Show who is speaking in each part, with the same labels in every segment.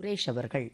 Speaker 1: சுரேஷ் அவர்கள்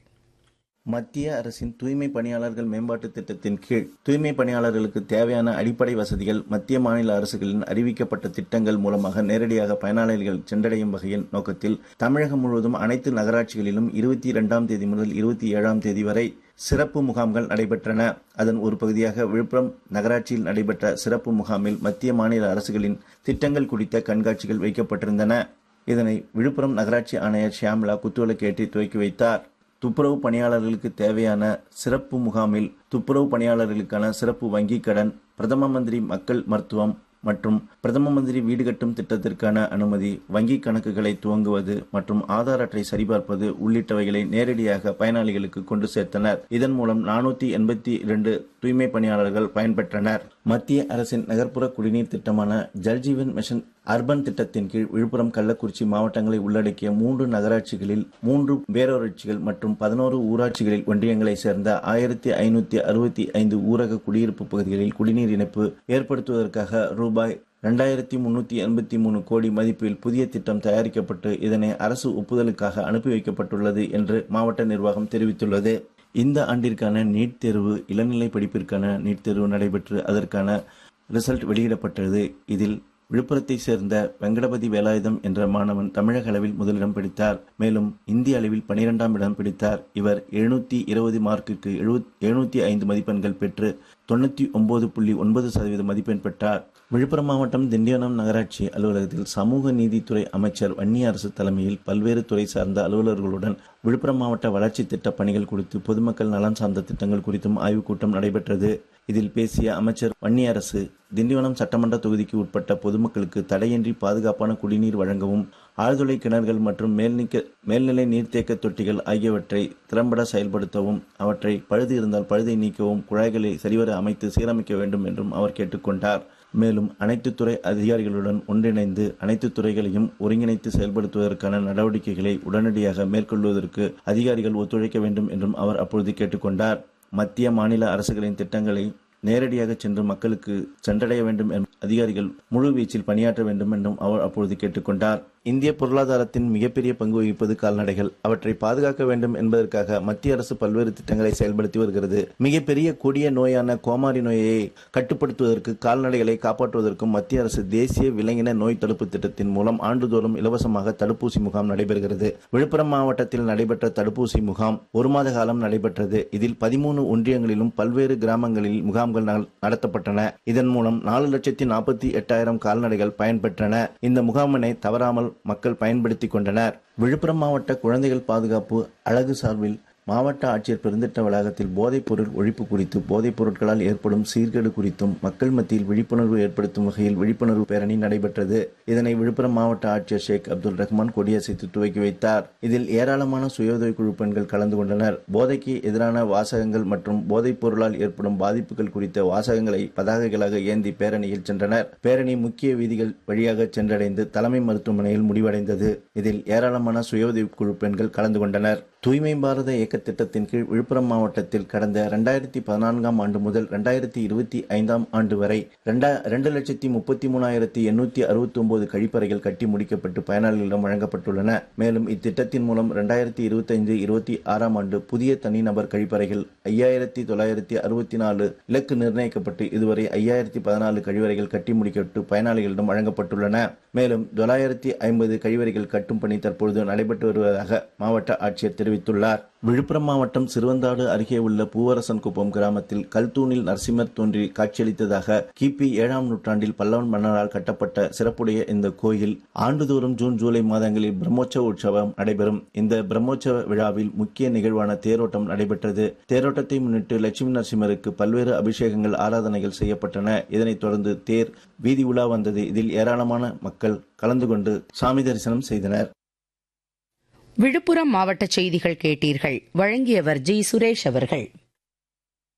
Speaker 2: மத்திய அரசின் தூய்மை பணியாளர்கள் மேம்பாட்டு திட்டத்தின் கீழ் தூய்மை பணியாளர்களுக்கு தேவையான அடிப்படை வசதிகள் மத்திய மாநில அரசுகளின் அறிவிக்கப்பட்ட திட்டங்கள் மூலமாக நேரடியாக பயனாளிகள் சென்றடையும் வகையில் நோக்கத்தில் தமிழகம் முழுவதும் அனைத்து நகராட்சிகளிலும் இருபத்தி இரண்டாம் தேதி முதல் இருபத்தி ஏழாம் தேதி வரை சிறப்பு முகாம்கள் நடைபெற்றன அதன் ஒரு பகுதியாக விழுப்புரம் நகராட்சியில் நடைபெற்ற சிறப்பு முகாமில் மத்திய மாநில அரசுகளின் திட்டங்கள் குறித்த கண்காட்சிகள் வைக்கப்பட்டிருந்தன இதனை விழுப்புரம் நகராட்சி ஆணையர் ஷியாம்லா குத்துவிளக்கேற்றி துவக்கி வைத்தார் துப்புரவு பணியாளர்களுக்கு தேவையான சிறப்பு முகாமில் துப்புரவு பணியாளர்களுக்கான சிறப்பு வங்கிக் கடன் பிரதம மந்திரி மக்கள் மருத்துவம் மற்றும் பிரதம மந்திரி வீடு கட்டும் திட்டத்திற்கான அனுமதி வங்கிக் கணக்குகளை துவங்குவது மற்றும் ஆதார் அட்டை சரிபார்ப்பது உள்ளிட்டவைகளை நேரடியாக பயனாளிகளுக்கு கொண்டு சேர்த்தனர் இதன் மூலம் நானூத்தி எண்பத்தி இரண்டு தூய்மை பணியாளர்கள் பயன்பெற்றனர் மத்திய அரசின் நகர்ப்புற குடிநீர் திட்டமான ஜல்ஜீவன் மிஷன் அர்பன் திட்டத்தின் கீழ் விழுப்புரம் கள்ளக்குறிச்சி மாவட்டங்களை உள்ளடக்கிய மூன்று நகராட்சிகளில் மூன்று பேரூராட்சிகள் மற்றும் பதினோரு ஊராட்சிகளில் ஒன்றியங்களை சேர்ந்த ஆயிரத்தி ஐநூத்தி அறுபத்தி ஐந்து ஊரக குடியிருப்பு பகுதிகளில் குடிநீர் இணைப்பு ஏற்படுத்துவதற்காக ரூபாய் இரண்டாயிரத்தி முன்னூத்தி எண்பத்தி மூணு கோடி மதிப்பில் புதிய திட்டம் தயாரிக்கப்பட்டு இதனை அரசு ஒப்புதலுக்காக அனுப்பி வைக்கப்பட்டுள்ளது என்று மாவட்ட நிர்வாகம் தெரிவித்துள்ளது இந்த ஆண்டிற்கான நீட் தேர்வு இளநிலை படிப்பிற்கான நீட் தேர்வு நடைபெற்று அதற்கான ரிசல்ட் வெளியிடப்பட்டது இதில் விழுப்புரத்தை சேர்ந்த வெங்கடபதி வேலாயுதம் என்ற மாணவன் தமிழக அளவில் முதலிடம் பிடித்தார் மேலும் இந்திய அளவில் பனிரெண்டாம் இடம் பிடித்தார் இவர் எழுநூத்தி இருபது மார்க்குக்கு எழுநூத்தி ஐந்து மதிப்பெண்கள் பெற்று தொண்ணூத்தி ஒன்பது புள்ளி ஒன்பது சதவீத மதிப்பெண் பெற்றார் விழுப்புரம் மாவட்டம் திண்டிவனம் நகராட்சி அலுவலகத்தில் சமூக நீதித்துறை அமைச்சர் வன்னி அரசு தலைமையில் பல்வேறு துறை சார்ந்த அலுவலர்களுடன் விழுப்புரம் மாவட்ட வளர்ச்சி திட்ட பணிகள் குறித்து பொதுமக்கள் நலன் சார்ந்த திட்டங்கள் குறித்தும் ஆய்வுக் கூட்டம் நடைபெற்றது இதில் பேசிய அமைச்சர் வன்னி அரசு திண்டிவனம் சட்டமன்ற தொகுதிக்கு உட்பட்ட பொதுமக்களுக்கு தடையின்றி பாதுகாப்பான குடிநீர் வழங்கவும் ஆழ்துளை கிணறுகள் மற்றும் மேல்நிக்க மேல்நிலை நீர்த்தேக்க தொட்டிகள் ஆகியவற்றை திறம்பட செயல்படுத்தவும் அவற்றை பழுது இருந்தால் பழுதை நீக்கவும் குழாய்களை சரிவர அமைத்து சீரமைக்க வேண்டும் என்றும் அவர் கேட்டுக்கொண்டார் மேலும் அனைத்து துறை அதிகாரிகளுடன் ஒன்றிணைந்து அனைத்து துறைகளையும் ஒருங்கிணைத்து செயல்படுத்துவதற்கான நடவடிக்கைகளை உடனடியாக மேற்கொள்வதற்கு அதிகாரிகள் ஒத்துழைக்க வேண்டும் என்றும் அவர் அப்பொழுது கேட்டுக்கொண்டார் மத்திய மாநில அரசுகளின் திட்டங்களை நேரடியாக சென்று மக்களுக்கு சென்றடைய வேண்டும் என்ற அதிகாரிகள் முழு வீச்சில் பணியாற்ற வேண்டும் என்றும் அவர் அப்பொழுது கேட்டுக்கொண்டார் இந்திய பொருளாதாரத்தின் மிகப்பெரிய பங்கு வகிப்பது கால்நடைகள் அவற்றை பாதுகாக்க வேண்டும் என்பதற்காக மத்திய அரசு பல்வேறு திட்டங்களை செயல்படுத்தி வருகிறது மிகப்பெரிய கொடிய நோயான கோமாரி நோயை கட்டுப்படுத்துவதற்கு கால்நடைகளை காப்பாற்றுவதற்கும் மத்திய அரசு தேசிய விலங்கின நோய் தடுப்பு திட்டத்தின் மூலம் ஆண்டுதோறும் இலவசமாக தடுப்பூசி முகாம் நடைபெறுகிறது விழுப்புரம் மாவட்டத்தில் நடைபெற்ற தடுப்பூசி முகாம் ஒரு மாத காலம் நடைபெற்றது இதில் பதிமூணு ஒன்றியங்களிலும் பல்வேறு கிராமங்களில் முகாம்கள் நடத்தப்பட்டன இதன் மூலம் நாலு லட்சத்தி நாற்பத்தி எட்டாயிரம் கால்நடைகள் பயன்பெற்றன இந்த முகாமினை தவறாமல் மக்கள் பயன்படுத்திக் கொண்டனர் விழுப்புரம் மாவட்ட குழந்தைகள் பாதுகாப்பு அழகு சார்பில் மாவட்ட ஆட்சியர் பெருந்திட்ட வளாகத்தில் போதைப் பொருள் ஒழிப்பு குறித்து போதைப் பொருட்களால் ஏற்படும் சீர்கேடு குறித்தும் மக்கள் மத்தியில் விழிப்புணர்வு ஏற்படுத்தும் வகையில் விழிப்புணர்வு பேரணி நடைபெற்றது இதனை விழுப்புரம் மாவட்ட ஆட்சியர் ஷேக் அப்துல் ரஹ்மான் கொடியசைத்து துவக்கி வைத்தார் இதில் ஏராளமான சுயோதவி குழு பெண்கள் கலந்து கொண்டனர் போதைக்கு எதிரான வாசகங்கள் மற்றும் போதைப் பொருளால் ஏற்படும் பாதிப்புகள் குறித்த வாசகங்களை பதாகைகளாக ஏந்தி பேரணியில் சென்றனர் பேரணி முக்கிய வீதிகள் வழியாக சென்றடைந்து தலைமை மருத்துவமனையில் முடிவடைந்தது இதில் ஏராளமான சுயோதவி குழு பெண்கள் கலந்து கொண்டனர் தூய்மை பாரத இயக்க திட்டத்தின் கீழ் விழுப்புரம் மாவட்டத்தில் கடந்த இரண்டாயிரத்தி பதினான்காம் ஆண்டு முதல் இரண்டாயிரத்தி இருபத்தி ஐந்தாம் ஆண்டு வரை இரண்டு லட்சத்தி முப்பத்தி மூணாயிரத்தி எண்ணூத்தி அறுபத்தி ஒன்பது கழிப்பறைகள் கட்டி முடிக்கப்பட்டு பயனாளிகளிடம் வழங்கப்பட்டுள்ளன மேலும் இத்திட்டத்தின் மூலம் இரண்டாயிரத்தி இருபத்தி ஐந்து இருபத்தி ஆறாம் ஆண்டு புதிய தனிநபர் கழிப்பறைகள் ஐயாயிரத்தி தொள்ளாயிரத்தி அறுபத்தி நாலு இலக்கு நிர்ணயிக்கப்பட்டு இதுவரை ஐயாயிரத்தி பதினாலு கழிவறைகள் கட்டி முடிக்கப்பட்டு பயனாளிகளிடம் வழங்கப்பட்டுள்ளன மேலும் தொள்ளாயிரத்தி ஐம்பது கழிவறைகள் கட்டும் பணி தற்பொழுது நடைபெற்று வருவதாக மாவட்ட ஆட்சியர் தெரிவித்துள்ளார் விழுப்புரம் மாவட்டம் சிறுவந்தாடு அருகே உள்ள பூவரசன் குப்பம் கிராமத்தில் கல்தூணில் நரசிம்மர் தோன்றி காட்சியளித்ததாக கிபி ஏழாம் நூற்றாண்டில் பல்லவன் மன்னரால் கட்டப்பட்ட சிறப்புடைய இந்த கோயில் ஆண்டுதோறும் ஜூன் ஜூலை மாதங்களில் பிரம்மோற்சவ உற்சவம் நடைபெறும் இந்த பிரம்மோற்சவ விழாவில் முக்கிய நிகழ்வான தேரோட்டம் நடைபெற்றது தேரோட்டத்தை முன்னிட்டு லட்சுமி நரசிம்மருக்கு பல்வேறு அபிஷேகங்கள் ஆராதனைகள் செய்யப்பட்டன இதனைத் தொடர்ந்து தேர் வீதி உலா வந்தது இதில் ஏராளமான மக்கள் கலந்து கொண்டு சாமி தரிசனம் செய்தனர்
Speaker 1: விழுப்புரம் மாவட்ட செய்திகள் கேட்டீர்கள் வழங்கியவர் ஜி சுரேஷ் அவர்கள்